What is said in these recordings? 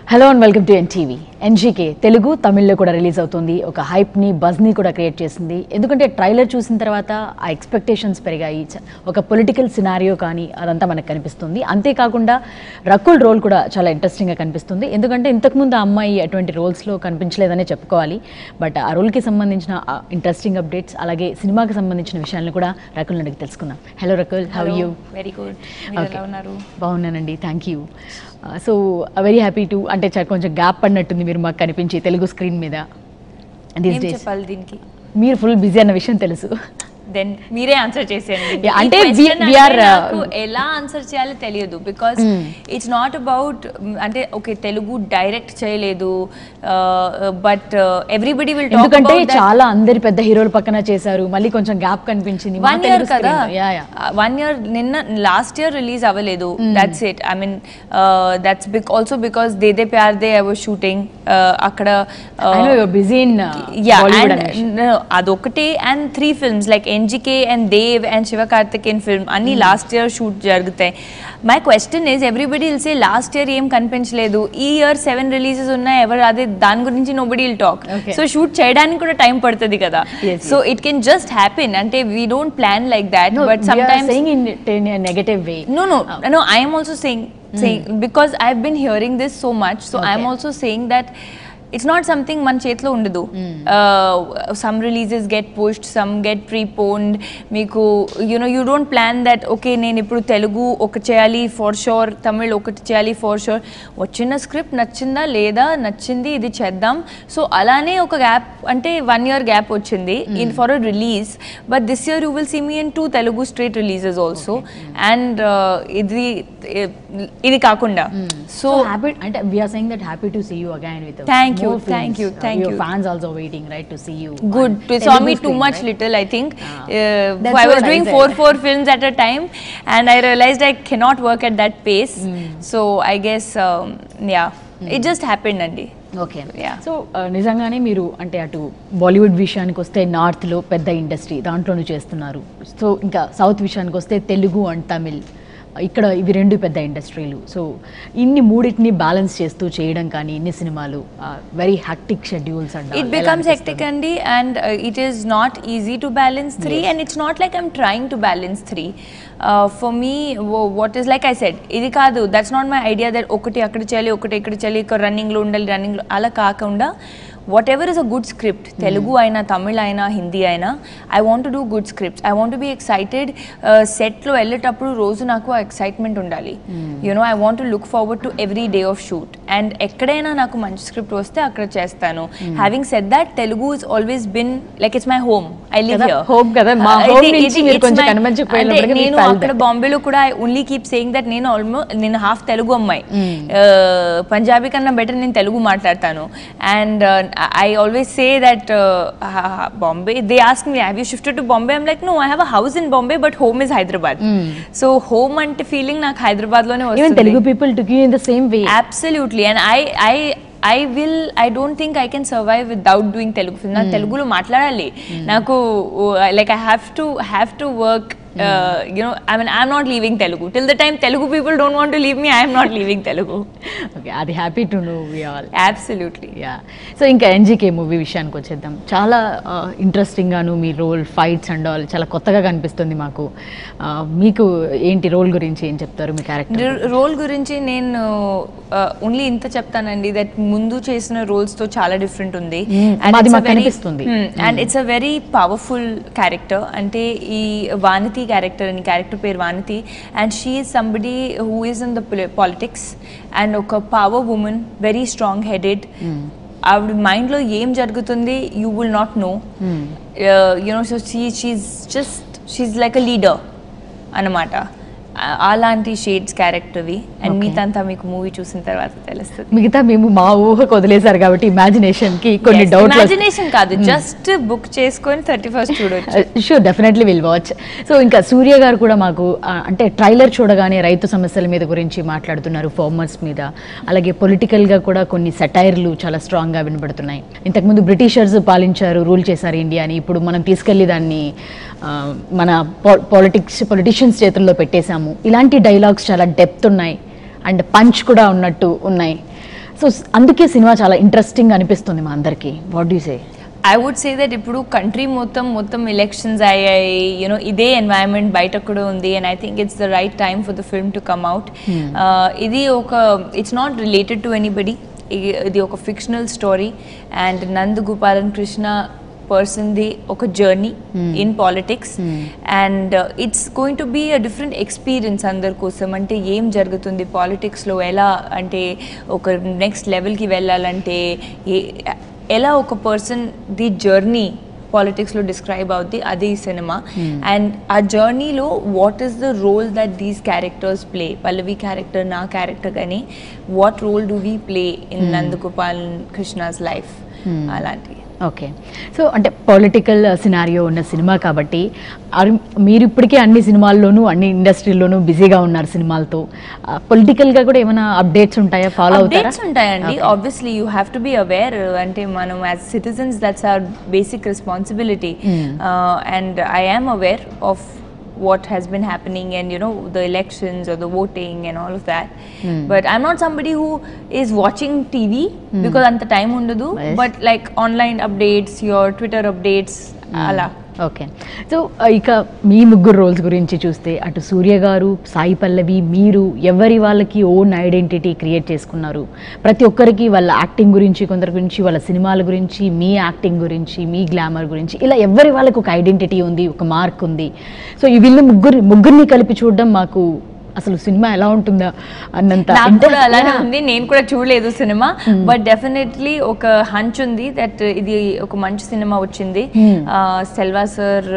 Hello and welcome to NTV NGK Telugu తమిళ్లో కూడా release అవుతుంది ఒక హైప్ని బజ్ని కూడా క్రియేట్ చేసింది ఎందుకంటే ట్రైలర్ చూసిన తర్వాత ఆ ఎక్స్పెక్టేషన్స్ పెరిగాయి చ- ఒక పొలిటికల్ సినారియో కానీ అదంతా మనకు కనిపిస్తుంది అంతేకాకుండా రకుల్ రోల్ కూడా చాలా ఇంట్రెస్టింగ్గా కనిపిస్తుంది ఎందుకంటే ఇంతకుముందు ఆ అమ్మాయి అటువంటి రోల్స్లో కనిపించలేదనే చెప్పుకోవాలి బట్ ఆ రోల్కి సంబంధించిన ఇంట్రెస్టింగ్ అప్డేట్స్ అలాగే సినిమాకి సంబంధించిన విషయాలను కూడా రకుల్ అడిగి తెలుసుకుందాం hello Rakul how you very good మీరు ఎలా ఉన్నారు బాగున్నానండి thank you so very happy to అంటే చ- కొంచెం గ్యాప్ పడినట్టుంది మీరు మాకు కనిపించి తెలుగు స్క్రీన్ మీద దీస్ ఏం డేస్ చెప్పాలి దీనికి మీరు ఫుల్ బిజీ అన్న విషయం తెలుసు దెన్ మీరే ఆన్సర్ చేసేయండి Yeah, ఈ అంటే we- question we అంటే are, uh, నాకు ఎలా ఆన్సర్ చేయాలో తెలియదు బికాస్ ఇట్స్ నాట్ అబౌట్ అంటే ఓకే తెలుగు డైరెక్ట్ చేయలేదు బట్ ఎవ్రీబడి విల్ టాక్ ఎందుకంటే చాలా అందరి పెద్ద హీరోల పక్కన చేశారు మళ్ళీ కొంచెం గ్యాప్ కనిపించింది మా వన్ ఇయర్ తెలుగు కదా screen లో. Yeah, yeah. వన్ ఇయర్ నిన్న లాస్ట్ ఇయర్ రిలీజ్ అవ్వలేదు that's it I mean that's బిక్ also because దేదే Pyaar they I was shooting అక్కడ I know you're busy in uh, yeah Bollywood and అనేసి. అదొకటి and three films like NGK and Dev and Sivakarthikeyan film అన్ని last year shoot జరుగుతాయి my question is everybody will say last year ఏం కనిపించలేదు ఈ year seven releases ఉన్నాయి ఎవరు అదే దాని గురించి nobody will talk Okay. So shoot చేయడానికి కూడా టైం పడుతుంది కదా Yes, so it can just happen అంటే we don't plan like that No, but we are sometimes saying in, in a negative way. no no no i am also saying saying because i've been hearing this so much so i'm Okay. also saying that it's not something మన చేతిలో ఉండదు some releases get pushed some get preponed మీకు you know you don't plan that okay నేను ఇప్పుడు తెలుగు ఒకటి చేయాలి for sure Tamil ఒకటి చేయాలి ఫర్ షోర్ వచ్చిన స్క్రిప్ట్ నచ్చిందా లేదా నచ్చింది ఇది చేద్దాం సో అలానే ఒక గ్యాప్ అంటే వన్ ఇయర్ గ్యాప్ వచ్చింది in for a release but this year you will see me in two Telugu straight releases also and ఇది ఇది కాకుండా So so happy, and we are saying that happy to see you again with us. Thank you, more films. thank you, Uh, thank your you. fans also waiting, right, to see you. good on to saw Telugu me too screen, much right? little i think Ah. uh, That's i was what I doing said. four four films at a time and i realized i cannot work at that pace so i guess um, yeah it just happened andy okay Yeah. So నిజంగానే మీరు అంటే అటు బాలీవుడ్ విషయానికి వస్తే నార్త్లో పెద్ద industry దాంట్లోనూ చేస్తున్నారు సో ఇంకా సౌత్ విషయానికి వస్తే తెలుగు అండ్ తమిళ్ ఇక్కడ ఇవి రెండు పెద్ద ఇండస్ట్రీలు సో ఇన్ని మూడింటిని బ్యాలెన్స్ చేస్తూ చేయడం కానీ ఇన్ని సినిమాలు very hectic schedules and it becomes hectic andy and uh, it is not easy to balance three and it's not like i'm trying to balance three uh, for me wo- what is like i said ఇది కాదు that's not my idea that ఒకటి అక్కడ చేయాలి ఒకటి ఇక్కడ చేయాలి ఇక్కడ రన్నింగ్లో ఉండాలి రన్నింగ్లో అలా కాకుండా whatever is a good script Telugu అయినా తమిళ్ అయినా హిందీ అయినా I want to do good scripts I want be excited సెట్లో వెళ్ళేటప్పుడు రోజు నాకు ఆ ఎక్సైట్మెంట్ ఉండాలి you know I want look forward to every day of shoot and ఎక్కడైనా నాకు మంచి స్క్రిప్ట్ వస్తే అక్కడ చేస్తాను having set that Telugu is always been like it's my home I live కదా, హియర్ home కదా, మా home నుంచి మీరు కొంచెం కనిపించకపోయినప్పటికీ we నేను felt అక్కడ that. బాంబేలో కూడా I only keep saying that నేను ఆల్మోస్ట్ నేను హాఫ్ తెలుగు అమ్మాయి పంజాబీ కన్నా బెటర్ నేను తెలుగు మాట్లాడతాను and I always say that Bombay they ask me have you shifted to Bombay I'm like no I have a house in Bombay but home is Hyderabad so home అంటే feeling నాకు హైదరాబాద్ లోనే even వస్తుంది Telugu people to in the same way absolutely and I I I will I don't think I can survive without doing Telugu film నాకు తెలుగులో మాట్లాడాలి నాకు like I have to have to work you know I mean I'm not leaving Telugu till the time Telugu people don't want to leave me I'm not leaving Telugu okay అది happy to know we all absolutely yeah so ఇంకా NGK movie విషయానికి వచ్చేద్దాం చాలా interesting గాను మీ role fights and all చాలా కొత్తగా కనిపిస్తుంది మాకు ఆ, మీకు ఏంటి రోల్ గురించి ఏం చెప్తారు మీ క్యారెక్టర్ రోల్ గురించి నేను ఓన్లీ ఇంత చెప్తానండి దట్ ముందు చేసిన రోల్స్ తో చాలా డిఫరెంట్ ఉంది మాది మాకు కనిపిస్తుంది. And it's a very powerful character అంటే ఈ వానితి క్యారెక్టర్ అని క్యారెక్టర్ పేరు Vanathi and she is somebody who is in the politics and ఒక power woman very strong headed ఆవిడ మైండ్లో ఏం జరుగుతుంది you will not know you know so she she's just she's like a leader అన్నమాట ఆ- అలాంటి షేడ్స్ క్యారెక్టర్వి అండ్ Okay. మీతంతా మీకు మూవీ చూసిన తర్వాత తెలుస్తుంది మిగతా మేము మా ఊహకు వదిలేశారు కాబట్టి ఇమాజినేషన్ కి కొన్ని డౌట్లు ఇమాజినేషన్ కాదు జస్ట్ బుక్ చేసుకొని థర్టీ ఫస్ట్ చూడొచ్చు sure definitely will watch so ఇంకా సూర్య గారు కూడా మాకు ఆ, అంటే ట్రైలర్ చూడగానే రైతు సమస్యల మీద గురించి మాట్లాడుతున్నారు ఫార్మర్స్ మీద అలాగే పొలిటికల్గా కూడా కొన్ని సెటైర్లు చాలా స్ట్రాంగ్గా వినబడుతున్నాయి ఇంతకుముందు బ్రిటిషర్స్ పాలించారు రూల్ చేశారు ఇండియాని ఇప్పుడు మనం తీసుకెళ్లి దాన్ని ఆ, మన పాలిటిక్స్ పొలిటీషియన్స్ చేతుల్లో పెట్టేశాము ఇలాంటి డైలాగ్స్ చాలా డెప్త్ ఉన్నాయి అండ్ పంచ్ కూడా ఉన్నట్టు ఉన్నాయి సో అందుకే సినిమా చాలా ఇంట్రెస్టింగ్ అనిపిస్తుంది మా అందరికి what do say I would say that ఇప్పుడు కంట్రీ మొత్తం మొత్తం ఎలక్షన్స్ అయ్యాయి యూనో ఇదే ఎన్వైరన్మెంట్ బయట కూడా ఉంది and I think it's the right time for the film to come out ఇది ఒక it's not related to anybody ఇది ఒక fictional story and Nand Gopalan Krishna పర్సన్ది ఒక journey in politics and it's going to be a different experience అందరి కోసం అంటే ఏం జరుగుతుంది పాలిటిక్స్లో ఎలా అంటే ఒక నెక్స్ట్ లెవెల్కి వెళ్ళాలంటే ఏ ఎలా ఒక పర్సన్ ది జర్నీ పాలిటిక్స్లో డిస్క్రైబ్ అవుద్ది అది ఈ సినిమా అండ్ ఆ జర్నీలో what is the role that these characters play Pallavi character నా క్యారెక్టర్ కానీ what role do we play in Nandagopal Krishna's life అలాంటివి ఓకే సో అంటే పొలిటికల్ సినారియో ఉన్న సినిమా కాబట్టి అరు- మీరు ఇప్పటికే అన్ని సినిమాల్లోనూ అన్ని ఇండస్ట్రీల్లోనూ బిజీగా ఉన్నారు సినిమాలతో పొలిటికల్గా కూడా ఏమైనా అప్డేట్స్ ఉంటాయా ఫాలో అవుతారా అప్డేట్స్ ఉంటాయండి obviously you have to be aware అంటే మనం as citizens that's our basic responsibility and I am aware of what has been happening and you know the elections or the voting and all of that but i'm not somebody who is watching tv because anta time undadu Yes. but like online updates your twitter updates ala okay so ఇక మీ ముగ్గురు roles గురించి చూస్తే అటు సూర్య గారు సాయి పల్లవి మీరు ఎవరి వాళ్ళకి ఓన్ ఐడెంటిటీ క్రియేట్ చేసుకున్నారు ప్రతి ఒక్కరికి వాళ్ళ యాక్టింగ్ గురించి కొందరి గురించి వాళ్ళ సినిమాల గురించి మీ యాక్టింగ్ గురించి మీ గ్లామర్ గురించి ఇలా ఎవరి వాళ్ళకి ఒక ఐడెంటిటీ ఉంది ఒక మార్క్ ఉంది సో ఈ వీళ్ళు ముగ్గురు ముగ్గురిని కలిపి చూడడం మాకు అసలు సినిమా ఎలా ఉంటుందా అన్నంత నాకు interest- కూడా అలానే Yeah. ఉంది నేను కూడా చూడలేదు సినిమా బట్ డెఫినెట్లీ ఒక హంచ్ ఉంది దట్ ఇది ఒక మంచి సినిమా వచ్చింది Hmm. సెల్వా సార్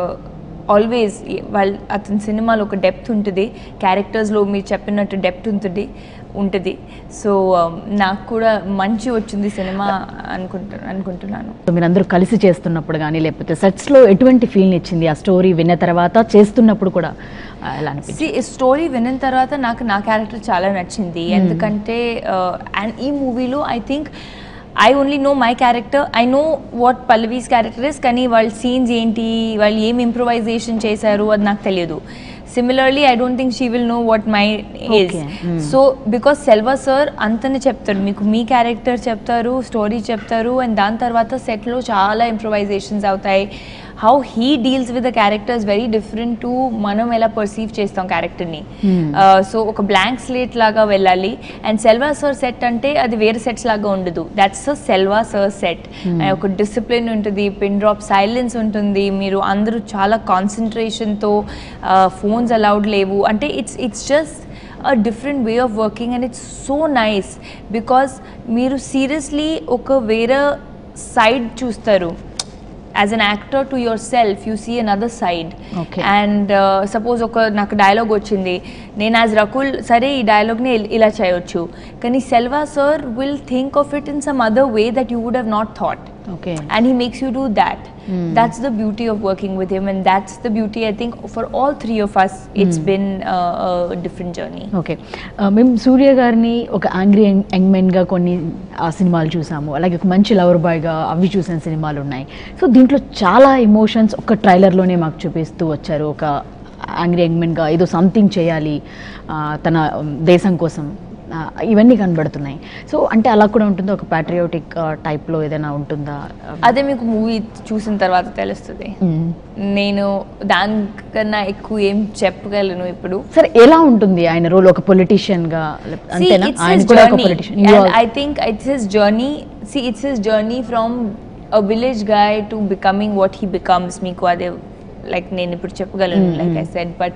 ఆల్వేస్ వాళ్ళ అతని సినిమాలో ఒక డెప్త్ ఉంటుంది క్యారెక్టర్స్లో మీరు చెప్పినట్టు డెప్త్ ఉంటుంది ఉంటుంది సో నాకు కూడా మంచి వచ్చింది సినిమా అనుకుంటా అనుకుంటున్నాను సో మీరందరూ కలిసి చేస్తున్నప్పుడు కానీ లేకపోతే సెట్స్లో ఎటువంటి ఫీల్ని ఇచ్చింది ఆ స్టోరీ విన్న తర్వాత చేస్తున్నప్పుడు కూడా ఆ, ఎలా అనిపించింది సి స్టోరీ విన్న తర్వాత నాకు నా క్యారెక్టర్ చాలా నచ్చింది ఎందుకంటే అండ్ ఈ మూవీలో I think I only know my character I know what Pallavi's character is కానీ వాళ్ళ సీన్స్ ఏంటి వాళ్ళు ఏం ఇంప్రూవైజేషన్ చేశారు అది నాకు తెలియదు similarly I don't think she will know what my is Okay. Hmm. So because Selva sir అంతనే చెప్తారు మీకు మీ క్యారెక్టర్ చెప్తారు స్టోరీ చెప్తారు అండ్ దాని తర్వాత సెట్లో చాలా ఇంప్రొవైజేషన్స్ అవుతాయి how he deals with the characters very different to మనం ఎలా పర్సీవ్ చేస్తాం క్యారెక్టర్ని సో ఒక బ్లాంక్ స్లేట్ లాగా వెళ్ళాలి అండ్ సెల్వా సర్ సెట్ అంటే అది వేరే సెట్స్ లాగా ఉండదు దాట్స్ సెల్వా సర్ సెట్ ఒక డిసిప్లిన్ ఉంటుంది పిన్ డ్రాప్ సైలెన్స్ ఉంటుంది మీరు అందరూ చాలా కాన్సన్ట్రేషన్తో ఫోన్స్ అలౌడ్ లేవు అంటే it's it's just a different way of working and it's so nice because మీరు సీరియస్లీ ఒక వేరే సైడ్ చూస్తారు as an actor to yourself you see another side Okay. And suppose ఒక నాకు డైలాగ్ వచ్చింది నేను యాజ్ రకుల్ సరే ఈ డైలాగ్ని ఇలా చేయొచ్చు కానీ Selva sir will think of it in some other way that you would have not thought okay and he makes you do that that's the beauty of working with him and that's the beauty i think for all three of us it's been uh, a different journey okay ఆ, మేము సూర్య గారిని ఒక angry young మెన్గా కొన్ని ఆ సినిమాలు చూసాము అలాగే ఒక మంచి లవర్ బాయ్గా అవి చూసిన సినిమాలు ఉన్నాయి సో దీంట్లో చాలా ఎమోషన్స్ ఒక ట్రైలర్లోనే మాకు చూపిస్తూ వచ్చారు ఒక యాంగ్రీ యంగ్ మెన్గా ఏదో సంథింగ్ చేయాలి ఆ, తన ఉమ్, దేశం కోసం ఆ, ఇవన్నీ కనబడుతున్నాయి సో అంటే అలా కూడా ఉంటుందా ఒక ప్యాట్రియోటిక్ టైప్లో ఏదైనా ఉంటుందా అదే మీకు మూవీ చూసిన తర్వాత తెలుస్తుంది మ్మ్. నేను దానికన్నా ఎక్కువ ఏం చెప్పగలను ఇప్పుడు సరే ఎలా ఉంటుంది ఆయన రోల్ ఒక పొలిటీషియన్ గా లేక- See, అంతేనా it's ఆయన his కూడా ఒక journey. Politician And I think it's his journey. See, it's his journey from a village guy to becoming what he becomes. మీకు అదే లైక్ నేను ఇప్పుడు చెప్పగలను like I said but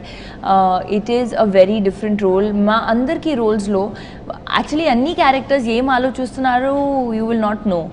it is a very different role మా అందరికీ రోల్స్లో actually అన్ని characters ఏం ఆలోచిస్తున్నారు you will not know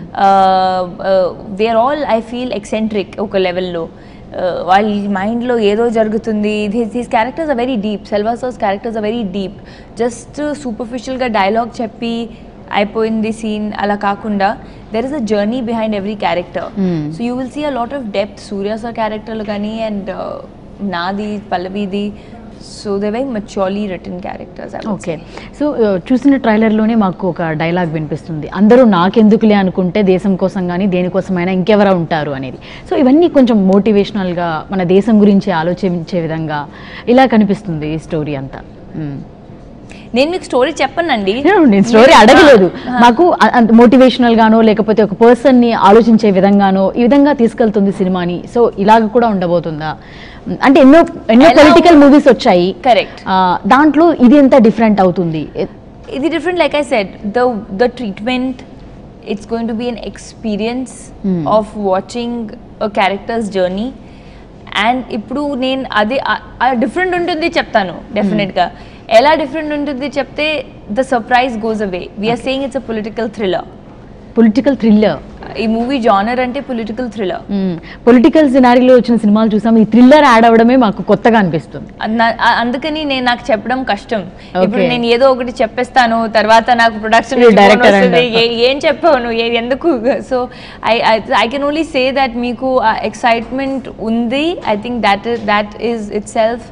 they are all I feel eccentric ఒక లెవెల్లో వాళ్ళ మైండ్లో ఏదో జరుగుతుంది these characters are very deep Selva sir's characters are very deep just సూపర్ఫిషియల్గా డైలాగ్ చెప్పి అయిపోయింది సీన్ అలా కాకుండా there is a journey behind every character Hmm. So you will see a lot of depth Suriya sir క్యారెక్టర్లు కానీ అండ్ నాది పల్లవిది so they very maturely return characters okay so చూసిన ట్రైలర్లోనే మాకు ఒక డైలాగ్ వినిపిస్తుంది అందరూ నాకెందుకులే అనుకుంటే దేశం కోసం కానీ దేనికోసమైనా ఇంకెవరా ఉంటారు అనేది సో ఇవన్నీ కొంచెం మోటివేషనల్గా మన దేశం గురించి ఆలోచించే విధంగా ఇలా కనిపిస్తుంది ఈ స్టోరీ అంతా మ్మ్. నేను మీకు స్టోరీ చెప్పనండి నేను స్టోరీ అడగలేదు మాకు మోటివేషనల్ గానో లేకపోతే ఒక పర్సన్ ని ఆలోచించే విధంగానో ఈ విధంగా తీసుకెళ్తుంది సినిమాని సో ఇలాగ కూడా ఉండబోతుందా అంటే ఎన్నో ఎన్నో ఎలా పొలిటికల్ మూవీస్ వచ్చాయి కరెక్ట్ ఆ, దాంట్లో ఇది ఎంత డిఫరెంట్ అవుతుంది ఇది different like I said the the treatment it's going to be an experience Hmm. Of watching a characters journey and ఇప్పుడు నేను అది డిఫరెంట్ ఉంటుంది చెప్తాను డెఫినెట్గా ఎలా డిఫరెంట్ ఉంటుంది చెప్తే the surprise goes away we're saying it's a political thriller political thriller ఈ మూవీ జానర్ అంటే పొలిటికల్ థ్రిల్లర్ పొలిటికల్ సినారీలో వచ్చిన సినిమాలు చూసాం ఈ థ్రిల్లర్ యాడ్ అవడమే మాకు కొత్తగా అనిపిస్తుంది అన్న- ఆ- అందుకని నేను నాకు చెప్పడం కష్టం ఇప్పుడు Okay. నేను ఏదో ఒకటి చెప్పేస్తాను తర్వాత నాకు ప్రొడక్షన్ మీరు director అంటారు. ఏం చెప్పావు నువ్వు ఏ- ఎందుకు so I I can only say that మీకు ఎక్సైట్మెంట్ ఉంది I think that that is itself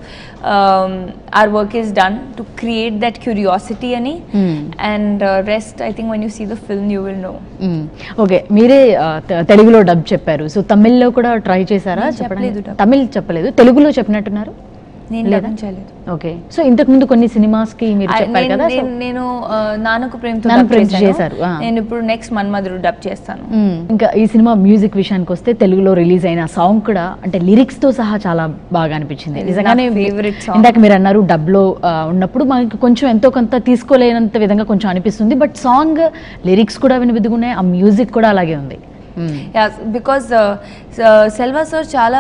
our work is done to create that curiosity అని Hmm. And rest I think one you see the film you will know okay మీరే ఆ, తె- తెలుగులో dub చెప్పారు so తమిళ్లో కూడా try చేశారా నేను చెప్పడానికి? చెప్పలేదు dub. తమిళ్ చెప్పలేదు తెలుగులో చెప్పినట్టున్నారు నేను లేదా? డబ్బింగ్ చేయలేదు ఓకే సో ఇంతకు ముందు కొన్ని సినిమాస్ కి మీరు I- చెప్పారు నేను- కదా సో నేను- నేను ఆ, నాన్నకు ప్రేమతో నాన్నకు డబ్ ప్రేమతో చేశాను. చేశారు, ఆ. నేను ఇప్పుడు నెక్స్ట్ మన్మధుడు డబ్ చేస్తాను మ్మ్. ఇంకా ఈ సినిమా మ్యూజిక్ విషయానికి వస్తే తెలుగులో రిలీజ్ అయిన సాంగ్ కూడా అంటే లిరిక్స్ తో సహా చాలా బాగా అనిపించింది It is నిజంగానే my favorite song. ఇందాక మీరు అన్నారు డబ్ లో ఆ, ఉన్నప్పుడు మనకి కొంచెం ఎంతో కొంత తీసుకోలేనంత విధంగా కొంచెం అనిపిస్తుంది బట్ సాంగ్ లిరిక్స్ కూడా వినిపిదుగున్నాయి ఆ మ్యూజిక్ కూడా అలాగే ఉంది మ్మ్. బికాస్ సెల్వా సార్ చాలా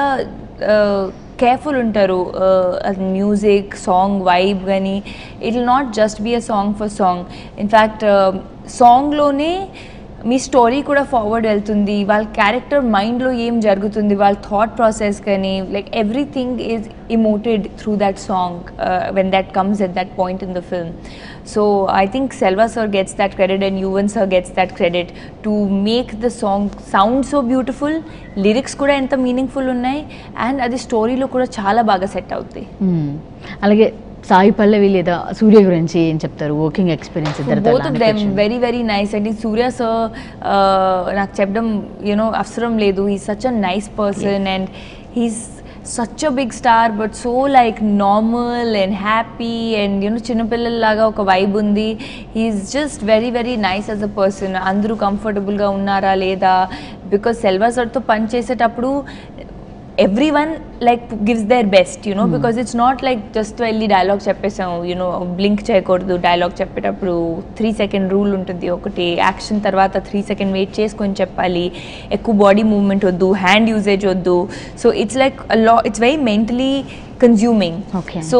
కేర్ఫుల్ ఉంటారు మ్యూజిక్ సాంగ్ వైబ్ కానీ it will not just be a song for song in fact సాంగ్లోనే మీ స్టోరీ కూడా ఫార్వర్డ్ వెళ్తుంది వాళ్ళ క్యారెక్టర్ మైండ్లో ఏం జరుగుతుంది వాళ్ళ థాట్ ప్రాసెస్ కానీ like everything is emoted through that song when that comes at that point in the film so I think Selva sir gets that credit and Yuvan sir gets that credit to make the song sound so beautiful lyrics కూడా ఎంత meaningful ఉన్నాయి and అది స్టోరీలో కూడా చాలా బాగా set అవుతాయి మ్మ్. అలాగే సాయి పల్లవి లేదా సూర్య గురించి ఏం చెప్తారు వర్కింగ్ ఎక్స్పీరియన్స్ ఇద్దరితో బోత్ ఎలా ఆఫ్ దెమ్ అనిపించింది? Very very nice and Suriya sir నాకు చెప్పడం యూనో అవసరం లేదు he such a nice person and he's such a big star but so like normal and happy and you know చిన్నపిల్లల్లాగా ఒక వైబ్ ఉంది he is just very very nice as a person అందరూ కంఫర్టబుల్గా ఉన్నారా లేదా బికాస్ సెల్వా సార్తో పని చేసేటప్పుడు everyone like gives their best you know because it's not like just వెళ్ళి డైలాగ్ చెప్పేసాం యూనో బ్లింక్ చేయకూడదు డైలాగ్ చెప్పేటప్పుడు త్రీ సెకండ్ రూల్ ఉంటుంది ఒకటి యాక్షన్ తర్వాత త్రీ సెకండ్ వెయిట్ చేసుకొని చెప్పాలి ఎక్కువ బాడీ మూవ్మెంట్ వద్దు హ్యాండ్ యూజేజ్ వద్దు సో ఇట్స్ లైక్ లా it's very mentally consuming Okay. So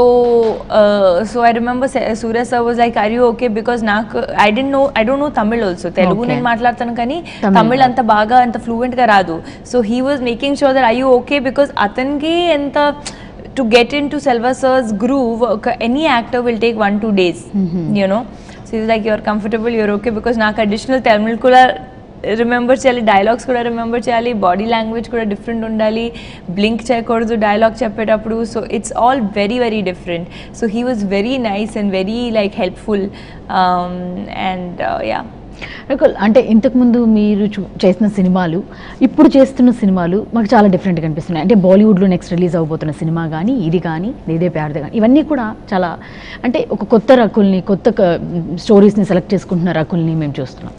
so I remember Suriya sir was like are you okay because నాకు I don't know I don't know Tamil also Telugu Okay. నేను మాట్లాడతాను కానీ తమిళ్. తమిళ్ అంత బాగా అంత ఫ్లూయెంట్ గా రాదు so he was making sure that I you okay because అతనికి ఎంత to get into Selva sir's groove ఒక any actor will take one two days you know so ఇది like you're comfortable you're okay because నాకు additional Tamil కూడా remember చేయాలి dialogues కూడా remember చేయాలి body language కూడా డిఫరెంట్ ఉండాలి బ్లింక్ చేయకూడదు డైలాగ్ చెప్పేటప్పుడు so it's all very very different so he was very nice and very like helpful and yeah Rakul, అంటే ఇంతకుముందు మీరు చూ- చేసిన సినిమాలు ఇప్పుడు చేస్తున్న సినిమాలు మాకు చాలా డిఫరెంట్గా అనిపిస్తున్నాయి అంటే బాలీవుడ్లో నెక్స్ట్ రిలీజ్ అవబోతున్న సినిమా కానీ ఇది కానీ దేదే ప్యార్ది కానీ ఇవన్నీ కూడా చాలా అంటే ఒక కొత్త రకుల్ని కొత్త స్టోరీస్ని సెలెక్ట్ చేసుకుంటున్న రకుల్ని మేము చూస్తున్నాం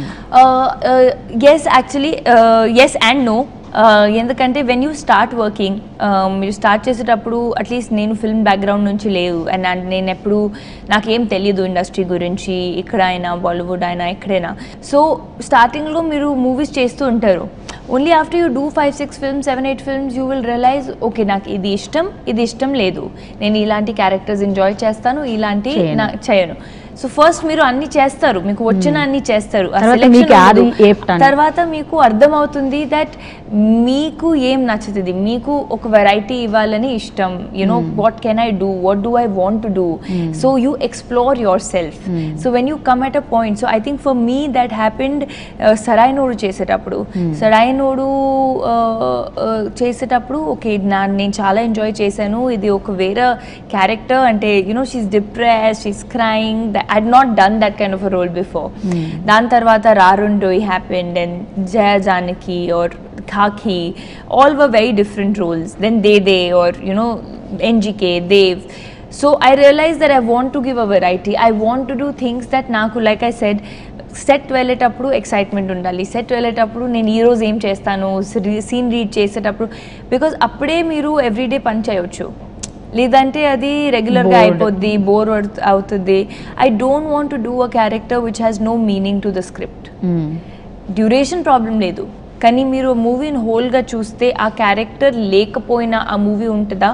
yes actually yes and no ఎందుకంటే వెన్ యూ స్టార్ట్ వర్కింగ్ మీరు స్టార్ట్ చేసేటప్పుడు అట్లీస్ట్ నేను ఫిల్మ్ బ్యాక్గ్రౌండ్ నుంచి లేవు అండ్ నేను ఎప్పుడు నాకేం తెలియదు ఇండస్ట్రీ గురించి ఇక్కడ అయినా బాలీవుడ్ అయినా ఎక్కడైనా సో స్టార్టింగ్లో మీరు మూవీస్ చేస్తూ ఉంటారు only after you do five six films seven eight films you will realise okay నాకు ఇది ఇష్టం ఇది ఇష్టం లేదు నేను ఇలాంటి క్యారెక్టర్స్ ఎంజాయ్ చేస్తాను ఇలాంటి చేయను. నా చేయను సో ఫస్ట్ మీరు అన్ని చేస్తారు మీకు వచ్చిన అన్ని చేస్తారు ఆ తర్వాత selection మీకు అది ఉండదు. ఏప్టాను. తర్వాత మీకు అర్థమవుతుంది దట్ మీకు ఏం నచ్చుతుంది మీకు ఒక వెరైటీ ఇవ్వాలని ఇష్టం you know what can I do what do I want to do so you explore yourself so when you come at a point so I think for me that happened Sarrainodu చేసేటప్పుడు సరాయినోడు చేసేటప్పుడు okay నా నేను చాలా enjoy చేశాను ఇది ఒక వేరే character అంటే you know she's depress she's crying I not done that kind of a role before దాని తర్వాత Rarandoi happened and Jaya Janaki or Khakee all were very different roles then they they are you know NGK Dev so I realise that I want to give a variety I want to do things that నాకు like I said set వెళ్ళేటప్పుడు excitement ఉండాలి set వెళ్ళేటప్పుడు నేను ఈ రోజు ఏం చేస్తాను scene read చేసేటప్పుడు బికాజ్ అప్పుడే మీరు ఎవ్రీడే పని చేయొచ్చు లేదంటే అది రెగ్యులర్గా Bored. అయిపోద్ది బోర్ అవుతుంది I don't want to do a character which has no meaning to the script duration problem లేదు కానీ మీరు మూవీని హోల్గా చూస్తే ఆ క్యారెక్టర్ లేకపోయినా ఆ మూవీ ఉంటుందా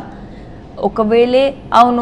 ఒకవేళ అవును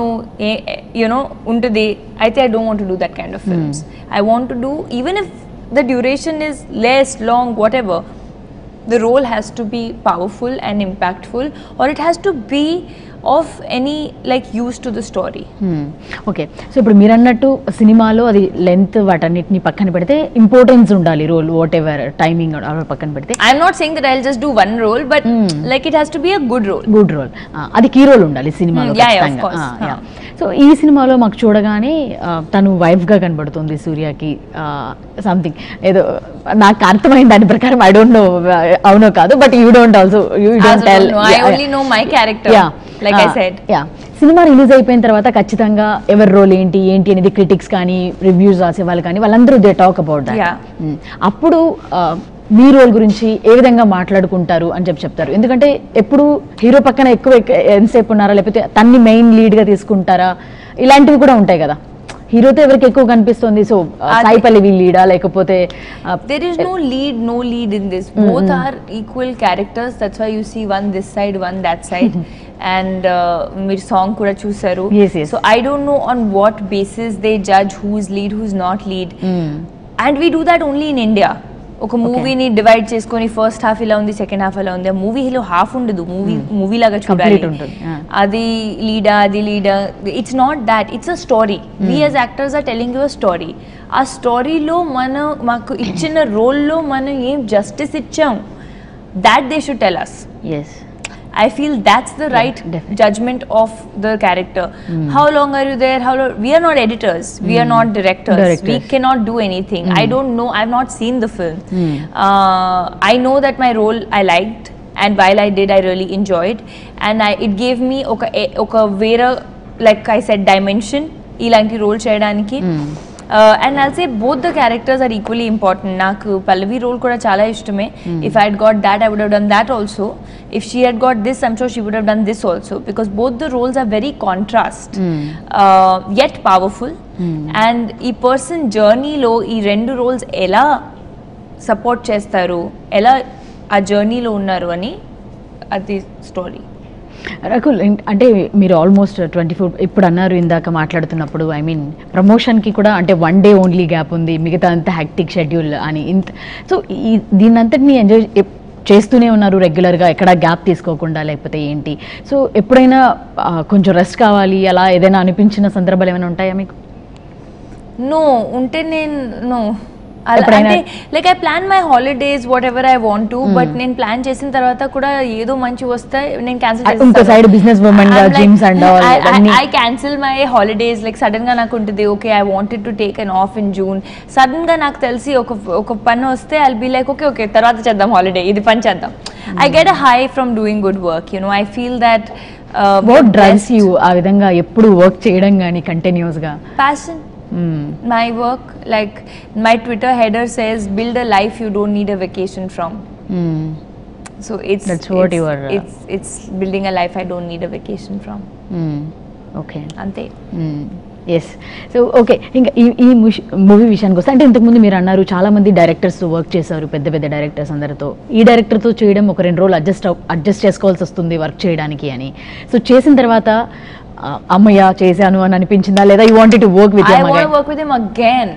యునో ఉంటుంది అయితే I don't want do that kind of films I want to do even if the duration is less long what the role has to be powerful and impactful or it has to be of any like use to the story okay so ఇప్పుడు మీరు అన్నట్టు సినిమాలో అది length వాటన్నిటిని పక్కన పెడితే importance ఉండాలి role what ever timing పక్కన పెడితే i'm not saying that i'll just do one role but like it has to be a good role good role అది కీ రోల్ ఉండాలి సినిమాలో Hmm, yeah, yeah, of course. Ah. So ఈ సినిమాలో మాకు చూడగానే ఆ, తను wife గా కనబడుతుంది సూర్యకి సంథింగ్ ఏదో నాకు అర్థమైంది దాని ప్రకారం ఐ డోంట్ నో అవునో కాదు but you don't also you I don't don't tell know. I only know my character, like I said. Yeah సినిమా రిలీజ్ అయిపోయిన తర్వాత ఖచ్చితంగా ఎవరి రోల్ ఏంటి ఏంటి అనేది క్రిటిక్స్ కానీ రివ్యూస్ రాసే వాళ్ళు కానీ వాళ్ళందరూ they talk about that Yeah. అప్పుడు ఆ, మీ రోల్ గురించి ఏ విధంగా మాట్లాడుకుంటారు అని చెప్పి చెప్తారు ఎందుకంటే ఎప్పుడు హీరో పక్కన ఎక్కువ ఎక్క- ఎంతసేపు ఉన్నారా లేకపోతే తన్ని మెయిన్ లీడ్ గా తీసుకుంటారా ఇలాంటివి కూడా ఉంటాయి కదా హీరోతో ఎవరికి ఎక్కువ కనిపిస్తుంది సో అది- సాయి పల్లవి లీడా లేకపోతే ఆ, there is no lead no lead in this both are equal characters that's why you see one this side one that side and uh, మీరు సాంగ్ కూడా చూసారు Yes, yes. so i don't know on what basis they judge who's lead who's not lead మ్మ్. And we do that only in India ఒక మూవీని divide చేసుకొని first half ఇలా ఉంది second half ఇలా ఉంది ఆ మూవీలో హాఫ్ ఉండదు మూవీ మూవీ లాగా చూడాలి Complete ఉంటుంది, yeah. అది లీడా అది లీడా it's not that it's a story we as actors are telling you a story ఆ స్టోరీలో మనం మాకు ఇచ్చిన రోల్లో మనం ఏం జస్టిస్ ఇచ్చాం that they should tell us as I feel that's the right definitely. judgment of the character. How long are you there? How long? We are not editors. We are not directors. We Directors. cannot do anything. I don't know. I've not seen the film. Uh, I know that my role I liked, and while I did, I really enjoyed, and I, it gave me oka oka vera like I said dimension. ఇలాంటి role చేయడానికి and all say both the characters are equally important నాకు Pallavi role కూడా చాలా ఇష్టమే if I got that I would have done that also if she had got this I'm sure she would have done this also because both the roles are very contrast yet powerful and ఈ person జర్నీలో ఈ రెండు roles ఎలా support చేస్తారు ఎలా ఆ జర్నీలో ఉన్నారు అని అది స్టోరీ రకుల్ ఇన్- అంటే మీరు ఆల్మోస్ట్ ట్వంటీ ఫోర్ ఇప్పుడు అన్నారు ఇందాక మాట్లాడుతున్నప్పుడు ఐ మీన్ ప్రమోషన్కి కూడా అంటే వన్ డే ఓన్లీ గ్యాప్ ఉంది మిగతా అంతా హ్యాక్టిక్ షెడ్యూల్ అని ఇంత సో ఈ దీన్నంతటిని ఎంజాయ్ చేస్తూనే ఉన్నారు రెగ్యులర్గా ఎక్కడ గ్యాప్ తీసుకోకుండా లేకపోతే ఏంటి సో ఎప్పుడైనా ఆ, కొంచెం రెస్ట్ కావాలి అలా ఏదైనా అనిపించిన సందర్భాలు ఏమైనా ఉంటాయా మీకు నో ఉంటే నేను నో అలా ఎప్పుడైనా- అంటే like I plan my holidays whatever I want to but నేను ప్లాన్ చేసిన తర్వాత కూడా ఏదో మంచి వస్తే నేను క్యాన్సిల్ ఇంకో side business woman గా gyms and all అన్నీ. I cancel my holidays like sudden గా నాకు ఉంటుంది okay I wanted to take an off in June sudden గా నాకు తెలిసి ఒక ఒక పని వస్తే I be like okay okay తర్వాత చేద్దాం హాలిడే ఇది పని చేద్దాం I get a high from doing good work you know I feel that what drives you ఆ విధంగా ఎప్పుడు వర్క్ చేయడం కానీ కంటిన్యూస్గా passion my work like my twitter header says build a life you don't need a vacation from so it's That's what it's, you are, uh, it's it's building a life i don't need a vacation from okay ante yes so okay ఇంకా ఈ ఈ movie విషయానికి వస్తే అంటే ఇంతకుముందు మీరు అన్నారు చాలా మంది డైరెక్టర్స్ వర్క్ చేశారు పెద్ద పెద్ద డైరెక్టర్స్ అందరితో ఈ డైరెక్టర్తో చేయడం ఒక రెండు రోజులు అడ్జస్ట్ అడ్జస్ట్ చేసుకోవాల్సి వస్తుంది వర్క్ చేయడానికి అని సో చేసిన తర్వాత ఆ, అమ్మయ్య చేశాను అని అనిపించిందా లేదా you wanted to work with i want to work with him again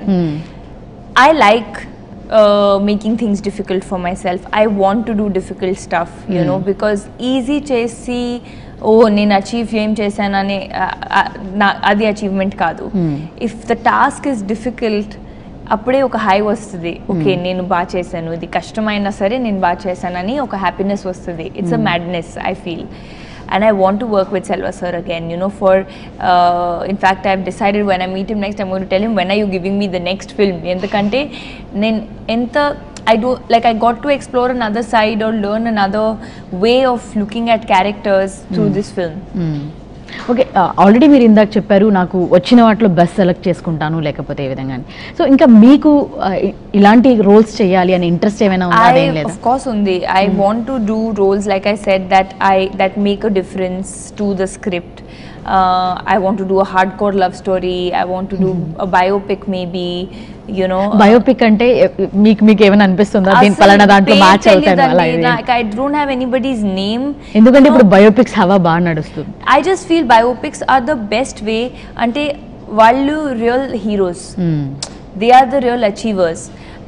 I like uh, making things difficult for myself. I want to do difficult stuff, you know, because easy చేసి ఓ నేను అచీవ్ ఏం చేశానని uh, uh, నా- అది achievement కాదు if the task is difficult అప్పుడే ఒక high వస్తుంది ఓకే నేను బాగా చేశాను ఇది కష్టమైనా సరే నేను బాగా చేశానని ఒక హ్యాపీనెస్ వస్తుంది it's a madness I feel and I want to work with Selva sir again. You know, for uh, in fact, I've decided when I meet him next, I'm going to tell him when are you giving me the next film? ఎందుకంటే నేను ఎంత I do like I got to explore another side or learn another way of looking at characters through this film. Okay already మీరు ఇందాక చెప్పారు నాకు వచ్చిన వాటిలో best select చేసుకుంటాను లేకపోతే ఏ విధంగా సో ఇంకా మీకు uh, ఇ- ఇలాంటి రోల్స్ చేయాలి అని ఇంట్రెస్ట్ ఏమైనా ఉందా I, అదేం లేదా of course, Undi. I want to do roles, like I said, that I that make a difference to the script. Uh, I want to do a hardcore love story. I want to do a biopic, maybe. You know. Biopic అంటే ఎ- మీకు మీకు ఏమైనా అనిపిస్తుందా దీని అసలు పలానా దాంట్లో పేరు మ్యాచ్ అవుతాను అలా తెలియదండి. ఏమీ? Like, I don't have anybody's name. ఎందుకంటే You ఇప్పుడు know, బయోపిక్స్ హవా బాగా నడుస్తుంది I just feel biopics are the best way. అంటే వాళ్ళు real heroes Hmm. They are the real achievers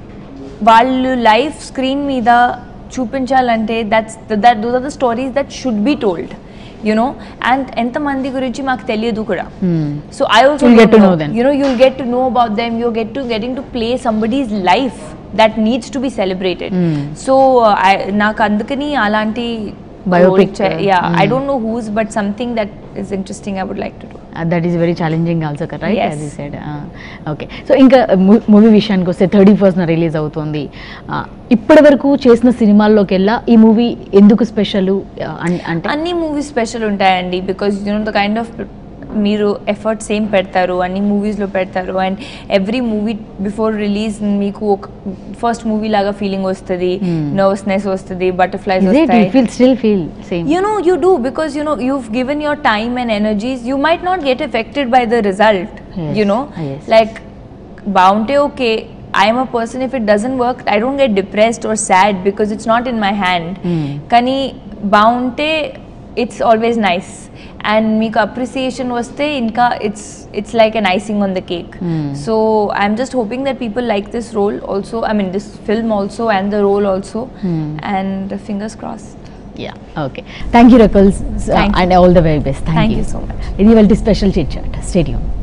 వాళ్ళు లైఫ్ స్క్రీన్ మీద చూపించాలంటే that's that those are the stories that should be told you know and ఎంతమంది గురించి మాకు తెలియదు కూడా Hmm. So I also You'll get to know them. you know you'll get to know about them you'll get to getting to play somebody's life that needs to be celebrated Hmm. so uh, I, నాకు అందుకని అలాంటి Biopic, yeah I hmm. Don't know who's but something that is interesting I would like to do that is very challenging also కదా right Yes. అది side okay so ఇంకా movie విషయానికి వస్తే thirty first release అవుతుంది ఇప్పటి వరకు చేసిన సినిమాల్లోకి వెళ్ళా ఈ మూవీ ఎందుకు స్పెషల్ అంటే అన్ని మూవీస్ స్పెషల్ ఉంటాయండి because you know the kind of మీరు ఎఫర్ట్స్ ఏం పెడతారు అన్ని మూవీస్లో పెడతారు and every movie before release మీకు ఒక ఫస్ట్ మూవీ లాగా ఫీలింగ్ వస్తుంది Hmm. నర్వస్నెస్ వస్తుంది బటర్ఫ్లైస్ ఇస్ ఇట్ యూ వస్తాయి feel still feel same You know, you do because you know you've given your time and energies. You might not get affected by the result. Yes, You know, ah, yes. like bounty. Okay, I am a person. If it doesn't work, I don't get depressed or sad because it's not in my hand. Hmm. Kani bounty, it's always nice. And మీకు appreciation వస్తే ఇంకా it's it's like an icing on the cake. Hmm. So I'm just hoping that people like this role also. I mean this film also and the role also. Hmm. And fingers crossed. Yeah okay thank you Rakul's Thank you. And all the very best thank Thank you you so much. ఇది వాళ్ళ special chit chat stadium